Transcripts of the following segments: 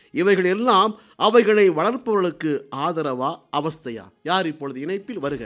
இவைகள் எல்லாம் அவைகளை வளர்ப்பவர்களுக்கு ஆதரவா அவஸ்தையா யார் இப்பொழுது இணைப்பில் வருக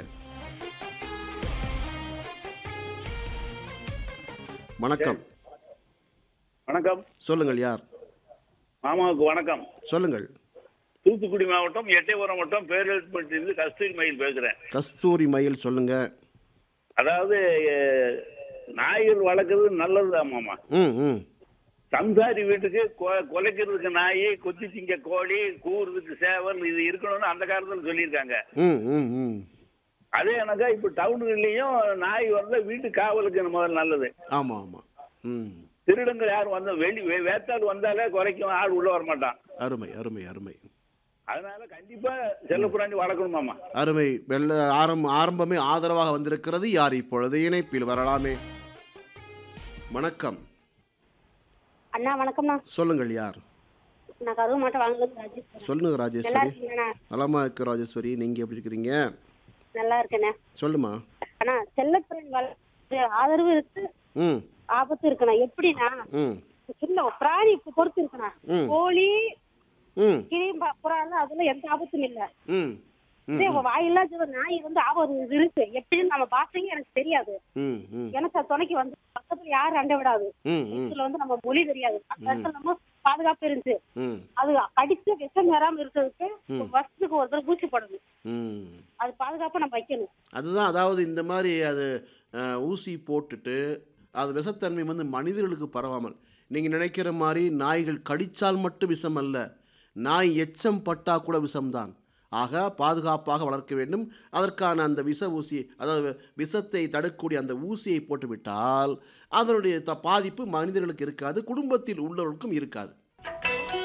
வணக்கம் வணக்கம் சொல்லுங்கள் யார் மாமாவுக்கு வணக்கம் சொல்லுங்கள் தூத்துக்குடி மாவட்டம் எட்டயபுரம் மாவட்டம் பேரூர்பட்டியிலிருந்து கஸ்தூரி மயில் பேசுறேன் கஸ்தூரி மயில் சொல்லுங்க அதாவது அஹ், நாய்கள் வளர்க்கறது நல்லதுதான் மாமா ம் ம் சம்சாரி வீட்டுக்கு கொ- குலைக்கிறதுக்கு நாய் கொத்தி திங்க கோழி கூறுறதுக்கு சேவல் இது இருக்கணும்னு அந்த காலத்துல சொல்லியிருக்காங்க ம் ம் ம் அதே எனக்கா இப்ப டவுன்லயும் நாய் வந்து வீட்டு காவலுக்கு முதல்ல நல்லது ஆமாம் ஆமாம் ம் திருடங்கள் யாரும் வந்தா வெளி வே- வேத்தாள் வந்தாலே குறைக்கும் ஆள் உள்ள வர மாட்டான் அருமை அருமை அருமை அதனால கண்டிப்பா செல்லப்புராணி வளர்க்கணும் மாமா அருமை வெள்ள ஆரம் ஆரம்பமே ஆதரவாக வந்திருக்கிறது யார் இப்பொழுது இணைப்பில் வரலாமே வணக்கம் அண்ணா வணக்கம்ண்ணா சொல்லுங்கள் யார் நான் கருவு மாட்டை வாங்குறது ராஜேஸ்வரி சொல்லுங்க நல்லா ராஜேஸ்வரி இருக்கீங்கண்ணா நலமா இருக்கு ராஜேஸ்வரி நீங்க எப்படி இருக்கிறீங்க நல்லா இருக்கேண்ணே சொல்லுமா அண்ணா செல்லப்பிராணி வளர்த்து ஆதரவு இருக்கு ம் ஆபத்து இருக்குண்ணா எப்படிண்ணா ம் சின்ன ஒரு பிராணி பொறுத்து இருக்குண்ணா ம். கோழி ம் கிளி ப- புறா எல்லாம் அதுல எந்த ஆபத்தும் இல்ல ம் ம் இதே வாயில்லாத ஒரு நாய் வந்து ஆபத்து இருக்கு எப்படின்னு நம்ம பாத்தீங்க எனக்கு தெரியாது ம் ம் எனக்கு அது துணைக்கு வந்து பக்கத்துல யாரும் அண்ட விடாது ம் ம் இதுல வந்து நம்ம மொழி தெரியாது அந்த இடத்துல நம்ம பாதுகாப்பு இருந்துச்சு ம் அது கடிச்சு விஷம் வராம இருக்கிறதுக்கு வருஷத்துக்கு ஒரு தடவை ஊசி போடணும் ம் அது பாதுகாப்பா நம்ம வைக்கணும் அதுதான் அதாவது இந்த மாதிரி அது அஹ், ஊசி போட்டுட்டு அது விஷத்தன்மை வந்து மனிதர்களுக்கு பரவாமல் நீங்கள் நினைக்கிற மாதிரி நாய்கள் கடித்தால் மட்டும் விஷம் அல்ல நாய் எச்சம் பட்டா கூட விஷம்தான் ஆக பாதுகாப்பாக வளர்க்க வேண்டும் அதற்கான அந்த விஷ ஊசி அதாவது விஷத்தை தடுக்கக்கூடிய அந்த ஊசியை போட்டுவிட்டால் அதனுடைய த பாதிப்பு மனிதர்களுக்கு இருக்காது குடும்பத்தில் உள்ளவர்களுக்கும் இருக்காது